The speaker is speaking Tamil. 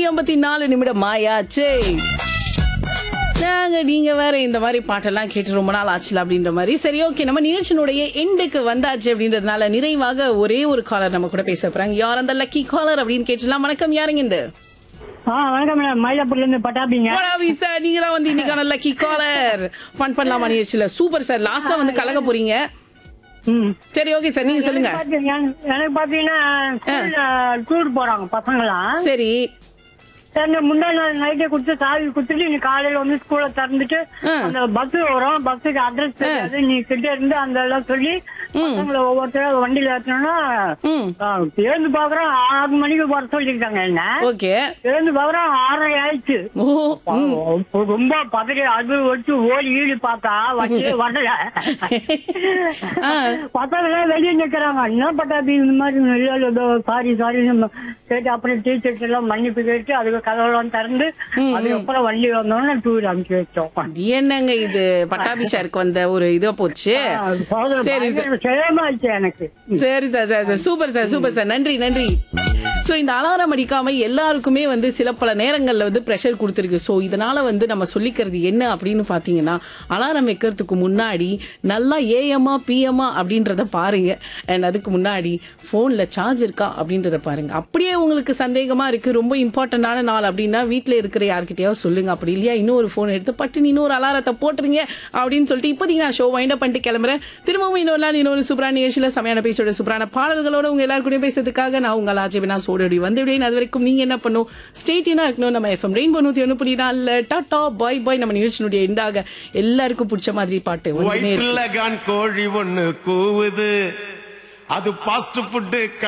ஐம்பத்தி நாலு நிமிடம் ஆயாச்சே நாங்க நீங்க வேற இந்த மாதிரி பாட்டெல்லாம் கேட்டு ரொம்ப நாள் ஆச்சுல அப்படின்ற மாதிரி சரி ஓகே நம்ம நிகழ்ச்சியினுடைய எண்டுக்கு வந்தாச்சு அப்படின்றதுனால நிறைவாக ஒரே ஒரு காலர் நம்ம கூட பேச போறாங்க யார் அந்த லக்கி காலர் அப்படின்னு கேட்டுலாம் வணக்கம் யாருங்க இந்த ஆ வணக்கம் மேடம் மயிலாப்பூர்ல இருந்து பட்டாபிங்க சார் நீங்க தான் வந்து இன்னைக்கான லக்கி காலர் ஃபன் பண்ணலாமா நிகழ்ச்சியில சூப்பர் சார் லாஸ்டா வந்து கலக்க போறீங்க ம். சரி ஓகே சார் நீங்க சொல்லுங்க எனக்கு பாத்தீங்க- எனக்கு பாத்தீங்கன்னா ஸ்கூல்ல டூர் போறாங்க பசங்களாம் சரி சரி முந்தா நாள் நைட்டே கொடுத்து சாவி கொடுத்துட்டு நீ காலையில வந்து ஸ்கூல்ல திறந்துட்டு ஆ. அந்த பஸ் வரும் பஸ்ஸுக்கு அட்ரஸ் தெரியாது நீ கிட்ட இருந்து அந்த எல்லாம் சொல்லி பசங்களை ஒவ்வொருத்தரும் வண்டியில ஏத்தணும்னா ம் எழுந்து பாக்குறோம் ஆறு மணிக்கு வர சொல்லிருக்காங்க என்ன ஓகே எழுந்து பாக்குறோம் ஆறரை ஆயிடுச்சு ஓ ம். ரொம்ப பதறி அது வச்சு ஓடி ஈடு பார்த்தா வச்சு வரல ஆ. பசங்க வெளியே நிக்கிறாங்க என்ன பட்டாபி இந்த மாதிரி சாரி சாரி கேட்டு அப்புறம் டீச்சர்ஸ் எல்லாம் மன்னிப்பு கேட்டு அதுக்கு கதவெல்லாம் திறந்து அதுக்கப்புறம் வண்டி வந்தோடனே டூர் அனுப்பிச்சு வச்சோம் இது என்னங்க இது பட்டாபி சாருக்கு வந்த ஒரு இதா போச்சு சரி சார் சேமாச்சு எனக்கு சரி sir sir sir super sir super sir நன்றி நன்றி ஸோ இந்த அலாரம் அடிக்காம எல்லாருக்குமே வந்து சில பல நேரங்களில் வந்து ப்ரெஷர் கொடுத்துருக்கு ஸோ இதனால வந்து நம்ம சொல்லிக்கிறது என்ன அப்படின்னு பார்த்தீங்கன்னா அலாரம் வைக்கிறதுக்கு முன்னாடி நல்லா ஏஎம்மா பிஎம்மா அப்படின்றத பாருங்க அண்ட் அதுக்கு முன்னாடி ஃபோனில் சார்ஜ் இருக்கா அப்படின்றத பாருங்க அப்படியே உங்களுக்கு சந்தேகமா இருக்கு ரொம்ப இம்பார்ட்டண்டான நாள் அப்படின்னா வீட்டில் இருக்கிற யார்கிட்டயாவது சொல்லுங்க அப்படி இல்லையா இன்னொரு ஃபோன் எடுத்து பட்டு இன்னொரு அலாரத்தை போட்டுருங்க அப்படின்னு சொல்லிட்டு இப்போதைக்கு நான் ஷோ வைண்ட் அப் பண்ணிட்டு கிளம்புறேன் திரும்பவும் இன்னொரு நாள் இன்னொரு சூப்பரான நிகழ்ச்சியில் செமையான பேச்சோட சூப்பரான பாடல்களோட உங்க எல்லாரும் கூட பேசுறதுக்காக நான் உங்கள் ஆஜிபினா சோடடி வந்து விடேன் அது வரைக்கும் நீங்க என்ன பண்ணும் ஸ்டேட்டினா இருக்கணும் நம்ம எஃப்எம் ரெயின்போ நூத்தி ஒன்று புள்ளி நாலு டாட்டா பாய் பாய் நம்ம நிகழ்ச்சியினுடைய எண்டாக எல்லாருக்கும் பிடிச்ச மாதிரி பாட்டு ஒன்றுமே இருக்கு வயிற்றுல கான் கோழி ஒண்ணு கூவுது அது பாஸ்ட் ஃபுட்டு